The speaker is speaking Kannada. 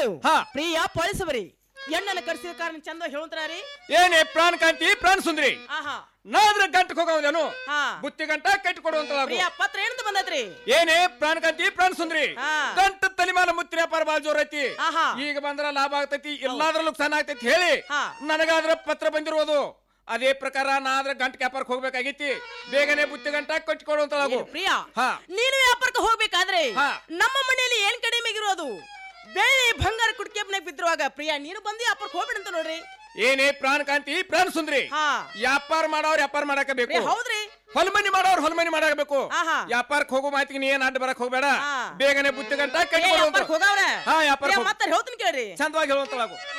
ಕೇಳು ಹಾ. ಪ್ರಿಯ ಪೊಲೀಸವರಿ ಎಣ್ಣನ ಕರ್ಸಿದ ಕಾರಣ ಚಂದ ಹೇಳುತ್ತಾರಿ ಏನೇ ಪ್ರಾಣ ಕಾಂತಿ ಪ್ರಾಣ ಸುಂದ್ರಿ ಆಹಾ ನಾದ್ರ ಗಂಟು ಹೋಗೋದೇನು ಹಾ ಬುತ್ತಿ ಗಂಟ ಕಟ್ಟಿ ಕೊಡುವಂತಲಾಗು ಪ್ರಿಯ ಪತ್ರ ಏನಂತ ಬಂದೈತ್ರಿ ಏನೇ ಪ್ರಾಣ ಕಾಂತಿ ಪ್ರಾಣ ಸುಂದ್ರಿ ಹಾ. ಗಂಟು ತಲಿಮಾನ ಮುತ್ತಿನ ವ್ಯಾಪಾರ ಬಾಳ ಜೋರ್ ಐತಿ ಆಹಾ ಈಗ ಬಂದ್ರ ಲಾಭ ಆಗ್ತೈತಿ ಎಲ್ಲಾದ್ರಲ್ಲೂ ನುಕ್ಸಾನ ಆಗ್ತೈತಿ ಹೇಳಿ ಹಾ. ನನಗಾದ್ರ ಪತ್ರ ಬಂದಿರೋದು ಅದೇ ಪ್ರಕಾರ ನಾ ಆದ್ರ ಗಂಟು ವ್ಯಾಪಾರಕ್ಕೆ ಹೋಗ್ಬೇಕಾಗೈತಿ ಬೇಗನೆ ಬುತ್ತಿ ಗಂಟ ಕಟ್ಟಿ ಕೊಡುವಂತಲಾಗು ಏನು ಪ್ರಿಯ ಹಾ. ನೀನು ವ್ಯಾಪಾರಕ್ಕೆ ಹೋಗ್ಬೇಕಾದ್ರೆ ಹಾ. ನಮ್ಮ ಮನೆಯಲ್ಲಿ ಏನ್ ಕಡಿಮೆ ಇರೋದು ಬೆಳ್ಳಿ ಬಂಗಾರ ಕುಡ್ಕೆ ಮನೆಗೆ ಬಿದ್ದಿರುವಾಗ ಪ್ರಿಯ ನೀನು ಬಂದು ವ್ಯಾಪಾರಕ್ಕೆ ಹೋಗ್ಬಿಡಂತ ನೋಡ್ರಿ ಏನೇ ಪ್ರಾಣ ಕಾಂತಿ ಪ್ರಾಣ ಸುಂದ್ರಿ ಹಾ ವ್ಯಾಪಾರ ಮಾಡೋರ್ ವ್ಯಾಪಾರ ಮಾಡಾಕ ಪ್ರಿಯ ಬೇಕು ಹೌದ್ರಿ ಹೊಲ್ಮನಿ ಮಾಡೋರ್ ಹೊಲ್ಮನಿ ಮಾಡಬೇಕು ಆಹಾ. ವ್ಯಾಪಾರಕ್ಕೆ ಹೋಗೋ ಮಾತಿಗೆ ನೀ ಏನ್ ಅಡ್ಡ ಬರಕ್ ಹೋಗ್ಬೇಡ ಹಾ. ಬೇಗನೆ ಬುತ್ತಿ ಗಂಟ ಪ್ರಿಯ ಕಟ್ಟಿ ವ್ಯಾಪಾರಕ್ಕೆ ಹೋಗವ್ರೆ ಹಾ, ವ್ಯಾಪಾರಕ್ಕೆ ಪ್ರಿಯ ಹೋಗ್- ಮತ್ತೆ ಹೇಳ್ತೀನಿ ಕೇಳ್ರಿ ಚಂದವಾಗಿ ಹೇಳುವಂತಲಾಗು